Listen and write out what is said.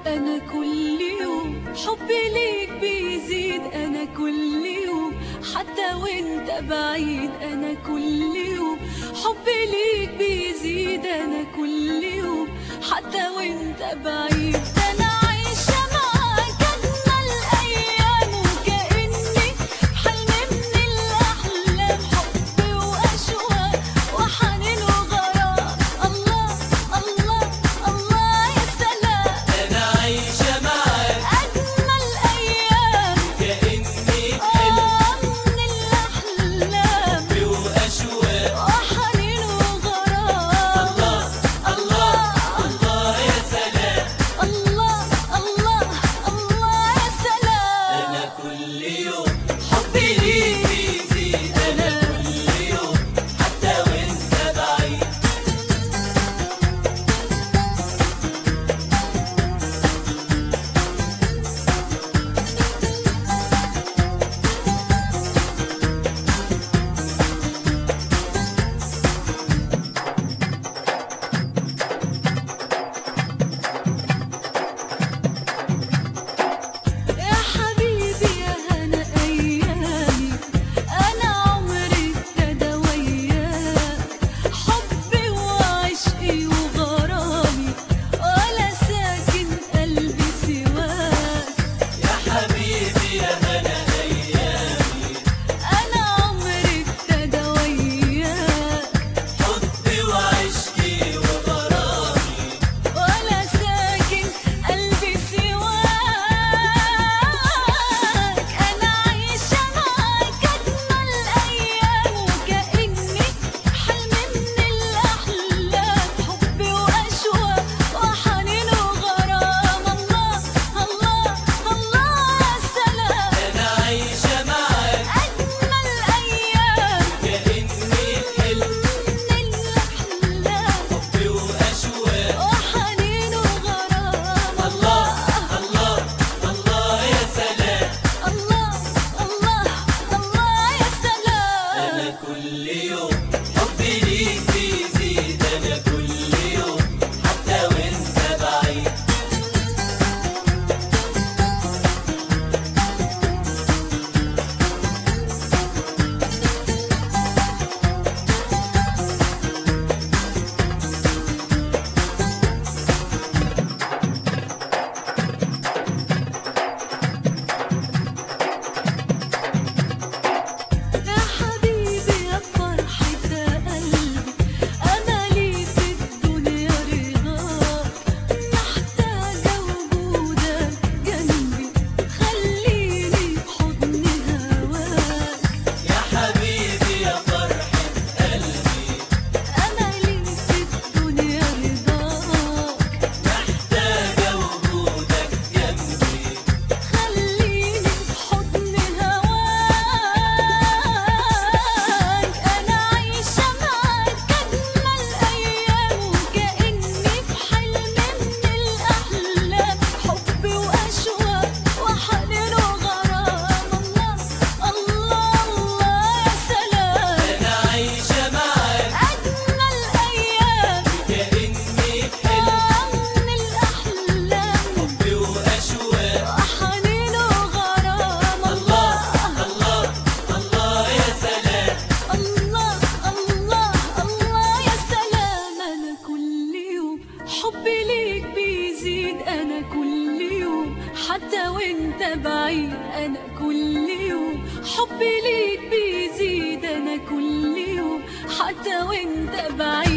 أنا كل يوم حبي ليك بيزيد أنا كل يوم حتى وانت بعيد أنا كل يوم حبي ليك بيزيد أنا كل يوم حتى وانت بعيد أنا عايشة معاك أجمل أيام وكأني حلم من الأحلام حب وأشواق وحنين وغرام الله الله الله يا سلام أنا عايشة معاك أجمل أيام كأني آه من الأحلام حلم وأشواق وحنين وغرام الله الله الله يا سلام الله الله الله يا سلام أنا كل يوم حبي ليك بيزيد أنا كل يوم حتى وأنت بعيد يا حبيبي يا هنا أيامي أنا عمري ابتدى وياك حبي وعشقي وغرامي ولا ساكن قلبي سواك يا حبيبي يا هنا أيامي أنا عمري ابتدى وياك حبي وعشقي وغرامي ولا ساكن قلبي سواك أنا عايشة معاك أجمل أيام وكأني حلم من الأحلام حب وأشواق وحنين وغرام الله الله الله يا سلام أنا عايشة معاك أجمل أيام كأني حلم من الأحلام حبي وأشواق وحنين وغرام الله الله الله يا سلام الله الله الله يا سلام أنا كل يوم حبي ليك بيزيد أنا كل يوم حتى وأنت بعيد يا حبيبي يا فرحة قلبي أملي في الدنيا رضاك محتاجة وجودك جنبي خليني في حضن هواك يا حبيبي يا فرحة قلبي أملي في الدنيا رضاك محتاجة وجودك جنبي خليني في حضن هواك أنا عايشة معاك أجمل أيام وكأني في حلم من الأحلام حب وأشواق وحنين وغرام الله الله الله يا سلام أنا عايشة معاك أجمل أيام كأني حلم من الأحلام حبي وأشواق وحنين وغرام الله الله الله يا سلام الله الله الله يا سلام أنا كل يوم حبي ليك بيزيد أنا كل يوم حتى وانت بعيد أنا كل يوم حبي ليك بيزيد أنا كل يوم حتى وانت بعيد